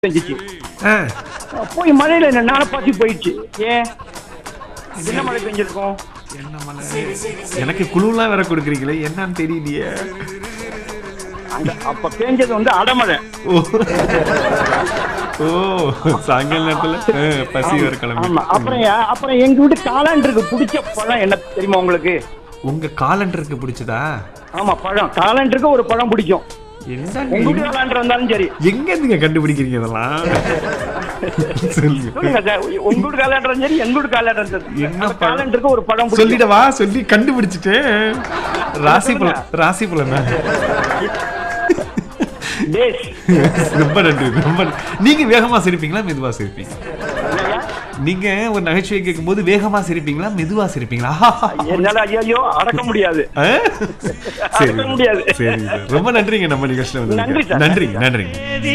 பெஞ்சிச்சு ஆ, போய் மழையில என்ன நாளை பாத்தி போயிடுச்சு ஏன் என்ன மழை பெஞ்சிருக்கும் என்ன மலை எனக்கு குழுலாம் வேற கொடுக்குறீங்களே என்னன்னு தெரியலையே அந்த அப்ப பெஞ்சது வந்து அடமழை ஓ ஓ சாயங்கால நேரத்துல ஆ, பசி வர ஆமா கிளம்பி அப்புறம் யா- அப்புறம் எங்க வீட்டு காலாண்டருக்கு பிடிச்ச பழம் என்ன தெரியுமா உங்களுக்கு உங்க காலண்டருக்கு பிடிச்சதா ஆமா பழம் காலாண்டருக்கு ஒரு பழம் பிடிக்கும் என்ன உங்க வீட்டு காலாண்டர் இருந்தாலும் சரி எங்க இருந்துங்க கண்டுபிடிக்கிறீங்க இதெல்லாம் சொல்லுங்க சொல்லுங்க சார் உங்க வீட்டு காலாண்டர் சரி எங்க வீட்டு காலாண்டர் சரி என்ன அந்த பழம்? காலாண்டருக்கு ஒரு பழம் பிடிக்கும் சொல்லிடவா சொல்லி கண்டுபிடிச்சிட்டேன் ராசி பலன் ராசி பலன் டேஸ் ரொம்ப நன்றி ரொம்ப நன்றி. நீங்க வேகமா சிரிப்பீங்களா மெதுவா சிரிப்பீங்க என்னய்யா? நீங்க ஒரு நகைச்சுவை கேட்கும் போது வேகமா சிரிப்பீங்களா மெதுவா சிரிப்பீங்களா என்னால ஐயோ அடக்க முடியாது ஆ? சரி அடக்க முடியாது. சரி ரொம்ப நன்றிங்க நம்ம நிகழ்ச்சியில நன்றி வந்து சார். நன்றி நன்றிங்க